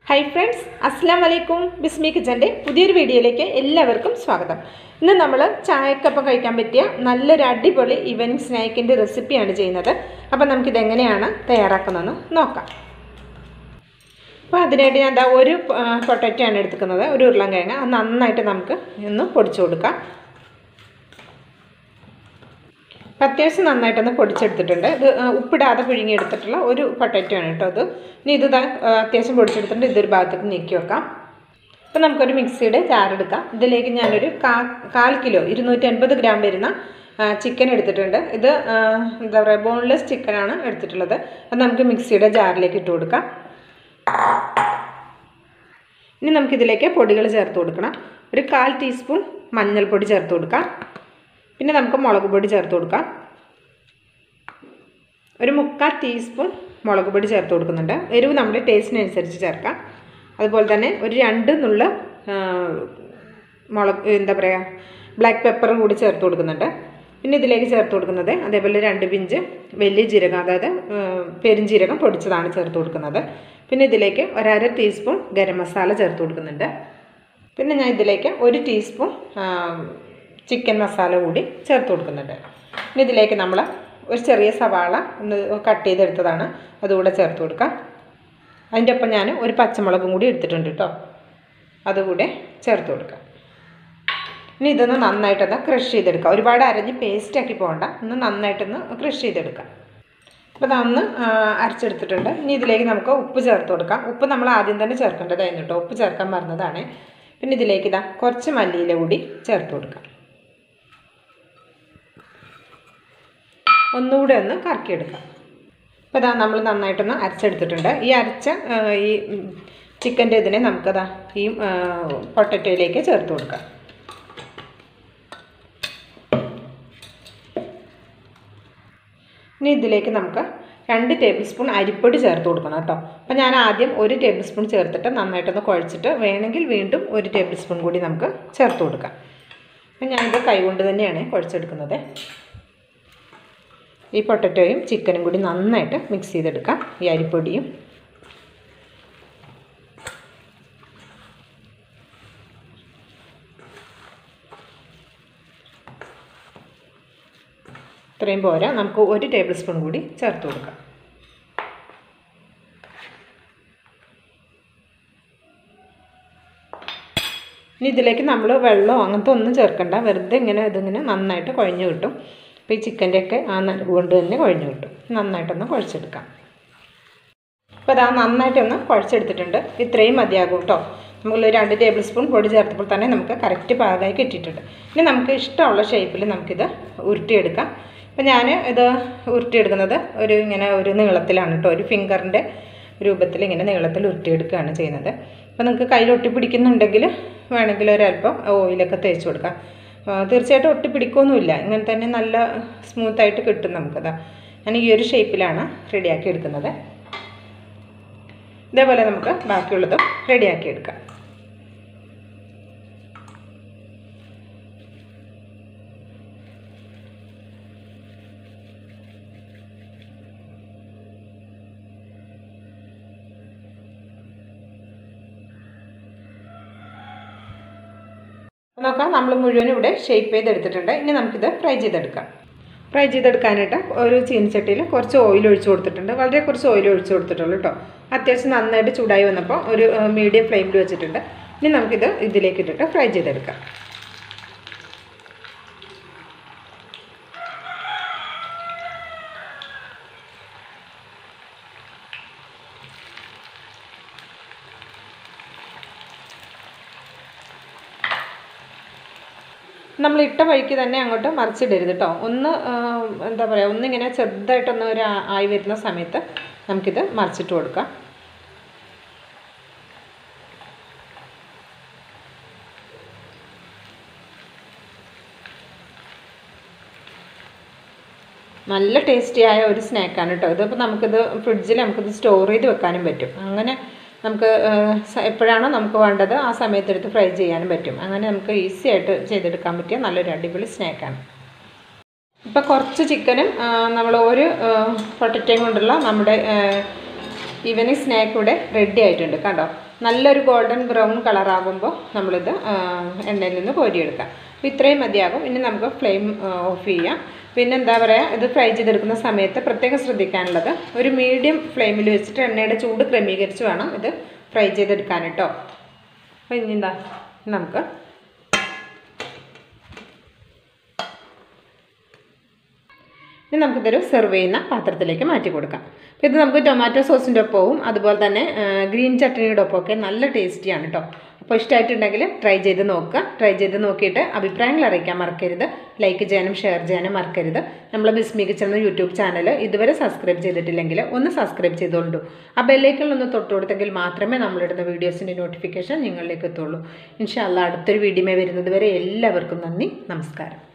hi friends അസ്സാം വലൈക്കും ബിസ്മി കിച്ചൻ്റെ പുതിയൊരു വീഡിയോയിലേക്ക് എല്ലാവർക്കും സ്വാഗതം ഇന്ന് നമ്മൾ ചായക്കൊപ്പം കഴിക്കാൻ പറ്റിയ നല്ലൊരു അടിപൊളി ഈവനിങ് സ്നാക്കിൻ്റെ റെസിപ്പിയാണ് ചെയ്യുന്നത് അപ്പോൾ നമുക്കിത് എങ്ങനെയാണ് തയ്യാറാക്കുന്നതെന്ന് നോക്കാം അപ്പോൾ അതിനായിട്ട് ഞാൻ എന്താ ഒരു പൊട്ടറ്റോ ആണ് എടുക്കുന്നത് ഒരു ഉരുളൻകിഴങ്ങ് അത് നന്നായിട്ട് നമുക്ക് ഒന്ന് പൊടിച്ചു കൊടുക്കാം അപ്പം അത്യാവശ്യം നന്നായിട്ടൊന്ന് പൊടിച്ചെടുത്തിട്ടുണ്ട് ഇത് ഉപ്പിടാതെ പുഴുങ്ങിയെടുത്തിട്ടുള്ള ഒരു പൊട്ടറ്റോ ആണ് കേട്ടോ അത് ഇനി ഇത് അത്യാവശ്യം പൊടിച്ചെടുത്തിട്ടുണ്ട് ഇതൊരു ഭാഗത്തേക്ക് നീക്കി വെക്കാം അപ്പം നമുക്കൊരു മിക്സിയുടെ ജാറെടുക്കാം ഇതിലേക്ക് ഞാനൊരു കാ കാൽ കിലോ ഇരുന്നൂറ്റൻപത് ഗ്രാം വരുന്ന ചിക്കൻ എടുത്തിട്ടുണ്ട് ഇത് എന്താ പറയുക ബോൺലെസ് ചിക്കനാണ് എടുത്തിട്ടുള്ളത് അത് നമുക്ക് മിക്സിയുടെ ജാറിലേക്ക് ഇട്ട് കൊടുക്കാം ഇനി നമുക്കിതിലേക്ക് പൊടികൾ ചേർത്ത് കൊടുക്കണം ഒരു കാൽ ടീസ്പൂൺ മഞ്ഞൾപ്പൊടി ചേർത്ത് കൊടുക്കാം പിന്നെ നമുക്ക് മുളക് പൊടി ചേർത്ത് കൊടുക്കാം ഒരു മുക്കാൽ ടീസ്പൂൺ മുളക് പൊടി ചേർത്ത് കൊടുക്കുന്നുണ്ട് എരിവ് നമ്മുടെ ടേസ്റ്റിനനുസരിച്ച് ചേർക്കാം അതുപോലെ തന്നെ ഒരു രണ്ട് നുള്ള മുളക് എന്താ പറയുക ബ്ലാക്ക് പെപ്പർ കൂടി ചേർത്ത് കൊടുക്കുന്നുണ്ട് പിന്നെ ഇതിലേക്ക് ചേർത്ത് കൊടുക്കുന്നത് അതേപോലെ രണ്ട് പിഞ്ച് വലിയ ജീരകം അതായത് പെരുംജീരകം പൊടിച്ചതാണ് ചേർത്ത് കൊടുക്കുന്നത് പിന്നെ ഇതിലേക്ക് ഒരര ടീസ്പൂൺ ഗരം മസാല ചേർത്ത് കൊടുക്കുന്നുണ്ട് പിന്നെ ഞാൻ ഇതിലേക്ക് ഒരു ടീസ്പൂൺ ചിക്കൻ മസാല കൂടി ചേർത്ത് കൊടുക്കുന്നുണ്ട് ഇനി ഇതിലേക്ക് നമ്മൾ ഒരു ചെറിയ സവാള ഒന്ന് കട്ട് ചെയ്തെടുത്തതാണ് അതുകൂടെ ചേർത്ത് കൊടുക്കാം അതിൻ്റെ ഒപ്പം ഞാൻ ഒരു പച്ചമുളകും കൂടി എടുത്തിട്ടുണ്ട് കേട്ടോ അതുകൂടെ ചേർത്ത് കൊടുക്കാം ഇനി ഇതൊന്ന് നന്നായിട്ടൊന്ന് ക്രഷ് ചെയ്തെടുക്കാം ഒരുപാട് അരഞ്ഞ് പേസ്റ്റാക്കി പോകണ്ട ഒന്ന് നന്നായിട്ടൊന്ന് ക്രഷ് ചെയ്തെടുക്കാം അപ്പോൾ അതൊന്ന് അരച്ചെടുത്തിട്ടുണ്ട് ഇനി ഇതിലേക്ക് നമുക്ക് ഉപ്പ് ചേർത്ത് കൊടുക്കാം ഉപ്പ് നമ്മൾ ആദ്യം തന്നെ ചേർക്കേണ്ടതായിരുന്നു കേട്ടോ ഉപ്പ് ചേർക്കാൻ മറന്നതാണ് പിന്നെ ഇതിലേക്ക് ഇതാ കുറച്ച് മല്ലിയില കൂടി ചേർത്ത് കൊടുക്കാം ഒന്നുകൂടെ ഒന്ന് കറക്കിയെടുക്കാം അപ്പോൾ ഇതാ നമ്മൾ നന്നായിട്ടൊന്ന് അരച്ചെടുത്തിട്ടുണ്ട് ഈ അരച്ച ഈ ചിക്കൻ്റെ ഇതിനെ നമുക്കതാ ഈ പൊട്ടറ്റോയിലേക്ക് ചേർത്ത് കൊടുക്കാം ഇനി ഇതിലേക്ക് നമുക്ക് രണ്ട് ടേബിൾ സ്പൂൺ അരിപ്പൊടി ചേർത്ത് കൊടുക്കണം കേട്ടോ അപ്പോൾ ഞാൻ ആദ്യം ഒരു ടേബിൾ സ്പൂൺ ചേർത്തിട്ട് നന്നായിട്ടൊന്ന് കുഴച്ചിട്ട് വേണമെങ്കിൽ വീണ്ടും ഒരു ടേബിൾ സ്പൂൺ കൂടി നമുക്ക് ചേർത്ത് കൊടുക്കാം അപ്പം ഞാനിത് കൈകൊണ്ട് തന്നെയാണ് കുഴച്ചെടുക്കുന്നത് ഈ പൊട്ടറ്റോയും ചിക്കനും കൂടി നന്നായിട്ട് മിക്സ് ചെയ്തെടുക്കാം ഈ അരിപ്പൊടിയും ഇത്രയും പോരാ നമുക്ക് ഒരു ടേബിൾ സ്പൂൺ കൂടി ചേർത്ത് കൊടുക്കാം ഇനി ഇതിലേക്ക് നമ്മൾ വെള്ളമോ അങ്ങനത്തെ ഒന്നും ചേർക്കണ്ട വെറുതെ ഇങ്ങനെ ഇതിങ്ങനെ നന്നായിട്ട് കുഴഞ്ഞു കിട്ടും അപ്പോൾ ഈ ചിക്കൻ്റെയൊക്കെ ആ കൊണ്ട് തന്നെ കുഴഞ്ഞു കിട്ടും നന്നായിട്ടൊന്ന് കുഴച്ചെടുക്കാം അപ്പോൾ അതാ നന്നായിട്ടൊന്ന് കുഴച്ചെടുത്തിട്ടുണ്ട് ഇത്രയും മതിയാകും കേട്ടോ നമ്മൾ രണ്ട് ടേബിൾ സ്പൂൺ പൊടി ചേർത്തപ്പോൾ തന്നെ നമുക്ക് കറക്റ്റ് പാകമായി കിട്ടിയിട്ടുണ്ട് ഇനി നമുക്ക് ഇഷ്ടമുള്ള ഷേപ്പിൽ നമുക്കിത് ഉരുട്ടിയെടുക്കാം അപ്പോൾ ഞാൻ ഇത് ഉരുട്ടിയെടുക്കുന്നത് ഒരു ഇങ്ങനെ ഒരു നീളത്തിലാണ് കേട്ടോ ഒരു ഫിംഗറിൻ്റെ രൂപത്തിൽ ഇങ്ങനെ നീളത്തിൽ ഉരുട്ടിയെടുക്കുകയാണ് ചെയ്യുന്നത് അപ്പോൾ നിങ്ങൾക്ക് കയ്യിൽ ഒട്ടി പിടിക്കുന്നുണ്ടെങ്കിൽ വേണമെങ്കിൽ ഒരല്പം ഓയിലൊക്കെ തേച്ച് കൊടുക്കാം തീർച്ചയായിട്ടും ഒട്ടി പിടിക്കൊന്നുമില്ല ഇങ്ങനെ തന്നെ നല്ല സ്മൂത്തായിട്ട് കിട്ടും നമുക്കത് ഞാൻ ഈ ഒരു ഷേപ്പിലാണ് റെഡിയാക്കി എടുക്കുന്നത് ഇതേപോലെ നമുക്ക് ബാക്കിയുള്ളതും റെഡിയാക്കി എടുക്കാം നോക്കാം നമ്മൾ മുഴുവനും ഇവിടെ ഷേപ്പ് ചെയ്തെടുത്തിട്ടുണ്ട് ഇനി നമുക്കിത് ഫ്രൈ ചെയ്തെടുക്കാം ഫ്രൈ ചെയ്തെടുക്കാനായിട്ട് ഒരു ചീനിച്ചട്ടിയിൽ കുറച്ച് ഓയിൽ ഒഴിച്ച് കൊടുത്തിട്ടുണ്ട് വളരെ കുറച്ച് ഓയിൽ ഒഴിച്ച് കൊടുത്തിട്ടുള്ളൂ കേട്ടോ അത്യാവശ്യം നന്നായിട്ട് ചൂടായി വന്നപ്പോൾ ഒരു മീഡിയം ഫ്ലെയിമിൽ വെച്ചിട്ടുണ്ട് ഇനി നമുക്കിത് ഇതിലേക്ക് ഇട്ടിട്ട് ഫ്രൈ ചെയ്തെടുക്കാം നമ്മൾ ഇട്ട വഴിക്ക് തന്നെ അങ്ങോട്ട് മറിച്ചിടരുത് കേട്ടോ ഒന്ന് എന്താ പറയുക ഒന്നിങ്ങനെ ചെറുതായിട്ടൊന്ന് ഒരു ആയി വരുന്ന സമയത്ത് നമുക്കിത് മറിച്ചിട്ട് കൊടുക്കാം നല്ല ടേസ്റ്റിയായ ഒരു സ്നാക്കാണ് കേട്ടോ ഇതിപ്പോൾ നമുക്കിത് ഫ്രിഡ്ജിൽ നമുക്കിത് സ്റ്റോർ ചെയ്ത് വെക്കാനും പറ്റും അങ്ങനെ നമുക്ക് എപ്പോഴാണോ നമുക്ക് വേണ്ടത് ആ സമയത്തെടുത്ത് ഫ്രൈ ചെയ്യാനും പറ്റും അങ്ങനെ നമുക്ക് ഈസി ആയിട്ട് ചെയ്തെടുക്കാൻ പറ്റിയ നല്ലൊരു അടിപൊളി സ്നാക്കാണ് ഇപ്പോൾ കുറച്ച് ചിക്കനും നമ്മൾ ഒരു പൊട്ടറ്റയും കൊണ്ടുള്ള നമ്മുടെ ഈവനിങ് സ്നാക്ക് ഇവിടെ റെഡി ആയിട്ടുണ്ട് കണ്ടോ നല്ലൊരു ഗോൾഡൻ ബ്രൗൺ കളറാകുമ്പോൾ നമ്മളിത് ആ, എണ്ണയിൽ നിന്ന് കോരിയെടുക്കാം അപ്പോൾ ഇത്രയും മതിയാകും ഇനി നമുക്ക് ഫ്ലെയിം ഓഫ് ചെയ്യാം പിന്നെ എന്താ പറയുക ഇത് ഫ്രൈ ചെയ്തെടുക്കുന്ന സമയത്ത് പ്രത്യേകം ശ്രദ്ധിക്കാനുള്ളത് ഒരു മീഡിയം ഫ്ലെയിമിൽ വെച്ചിട്ട് എണ്ണയുടെ ചൂട് ക്രമീകരിച്ച് വേണം ഇത് ഫ്രൈ ചെയ്തെടുക്കാൻ കേട്ടോ അപ്പോൾ ഇനി എന്താ നമുക്ക് ഇനി നമുക്കിതൊരു സെർവ് ചെയ്യുന്ന പാത്രത്തിലേക്ക് മാറ്റി കൊടുക്കാം അപ്പോൾ ഇത് നമുക്ക് ടൊമാറ്റോ സോസിൻ്റെ ഒപ്പവും അതുപോലെ തന്നെ ആ, ഗ്രീൻ ചട്നിയുടെ ഒപ്പമൊക്കെ നല്ല ടേസ്റ്റിയാണ് കേട്ടോ അപ്പോൾ ഇഷ്ടമായിട്ടുണ്ടെങ്കിൽ ട്രൈ ചെയ്ത് നോക്കുക ട്രൈ ചെയ്ത് നോക്കിയിട്ട് അഭിപ്രായങ്ങൾ അറിയിക്കാൻ മറക്കരുത് ലൈക്ക് ചെയ്യാനും ഷെയർ ചെയ്യാനും മറക്കരുത് നമ്മൾ ബിസ്മി കിച്ചൺ എന്ന യൂട്യൂബ് ചാനൽ ഇതുവരെ സബ്സ്ക്രൈബ് ചെയ്തിട്ടില്ലെങ്കിൽ ഒന്ന് സബ്സ്ക്രൈബ് ചെയ്തോളൂ ആ ബെല്ലൈക്കണിൽ ഒന്ന് തൊട്ട് കൊടുത്തെങ്കിൽ മാത്രമേ നമ്മളിടുന്ന വീഡിയോസിൻ്റെ നോട്ടിഫിക്കേഷൻ നിങ്ങളിലേക്ക് എത്തുള്ളൂ ഇൻഷാല്ല അടുത്തൊരു വീഡിയോ വരുന്നത് വരെ എല്ലാവർക്കും നന്ദി നമസ്കാരം